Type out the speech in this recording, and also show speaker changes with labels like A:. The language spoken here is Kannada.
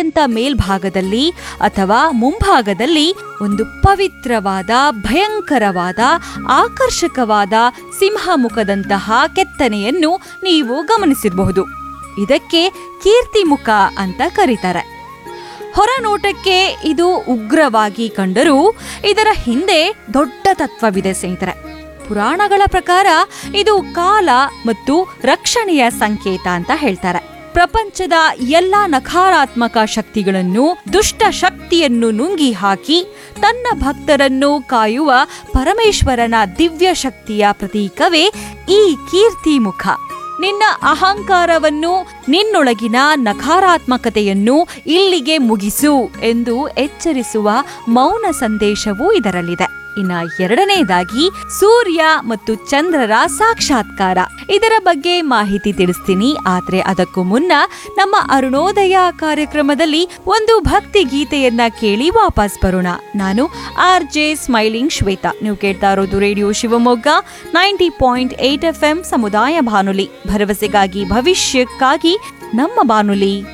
A: ಅತ್ಯಂತ ಮೇಲ್ಭಾಗದಲ್ಲಿ ಅಥವಾ ಮುಂಭಾಗದಲ್ಲಿ ಒಂದು ಪವಿತ್ರವಾದ ಭಯಂಕರವಾದ ಆಕರ್ಷಕವಾದ ಸಿಂಹಮುಖದಂತಹ ಕೆತ್ತನೆಯನ್ನು ನೀವು ಗಮನಿಸಿರಬಹುದು ಇದಕ್ಕೆ ಕೀರ್ತಿಮುಖ ಅಂತ ಕರೀತಾರೆ ಹೊರನೋಟಕ್ಕೆ ಇದು ಉಗ್ರವಾಗಿ ಕಂಡರೂ ಇದರ ಹಿಂದೆ ದೊಡ್ಡ ತತ್ವವಿದೆ ಸ್ನೇಹಿತರೆ ಪುರಾಣಗಳ ಪ್ರಕಾರ ಇದು ಕಾಲ ಮತ್ತು ರಕ್ಷಣೆಯ ಸಂಕೇತ ಅಂತ ಹೇಳ್ತಾರೆ ಪ್ರಪಂಚದ ಎಲ್ಲ ನಕಾರಾತ್ಮಕ ಶಕ್ತಿಗಳನ್ನು ದುಷ್ಟ ಶಕ್ತಿಯನ್ನು ನುಂಗಿ ಹಾಕಿ ತನ್ನ ಭಕ್ತರನ್ನು ಕಾಯುವ ಪರಮೇಶ್ವರನ ದಿವ್ಯ ಶಕ್ತಿಯ ಪ್ರತೀಕವೇ ಈ ಕೀರ್ತಿ ಮುಖ ನಿನ್ನ ಅಹಂಕಾರವನ್ನು ನಿನ್ನೊಳಗಿನ ನಕಾರಾತ್ಮಕತೆಯನ್ನು ಇಲ್ಲಿಗೆ ಮುಗಿಸು ಎಂದು ಎಚ್ಚರಿಸುವ ಮೌನ ಸಂದೇಶವೂ ಇದರಲ್ಲಿದೆ ಇನ್ನ ಎರಡನೇದಾಗಿ ಸೂರ್ಯ ಮತ್ತು ಚಂದ್ರರ ಸಾಕ್ಷಾತ್ಕಾರ ಇದರ ಬಗ್ಗೆ ಮಾಹಿತಿ ತಿಳಿಸ್ತೀನಿ ಆದ್ರೆ ಅದಕ್ಕೂ ಮುನ್ನ ನಮ್ಮ ಅರುಣೋದಯ ಕಾರ್ಯಕ್ರಮದಲ್ಲಿ ಒಂದು ಭಕ್ತಿ ಗೀತೆಯನ್ನ ಕೇಳಿ ವಾಪಸ್ ಬರೋಣ ನಾನು ಆರ್ ಜೆ ಸ್ಮೈಲಿಂಗ್ ಶ್ವೇತಾ ನೀವು ಕೇಳ್ತಾ ಇರೋದು radio Shivamogga ninety point eight F M ಸಮುದಾಯ ಬಾನುಲಿ ಭರವಸೆಗಾಗಿ ಭವಿಷ್ಯಕ್ಕಾಗಿ ನಮ್ಮ ಬಾನುಲಿ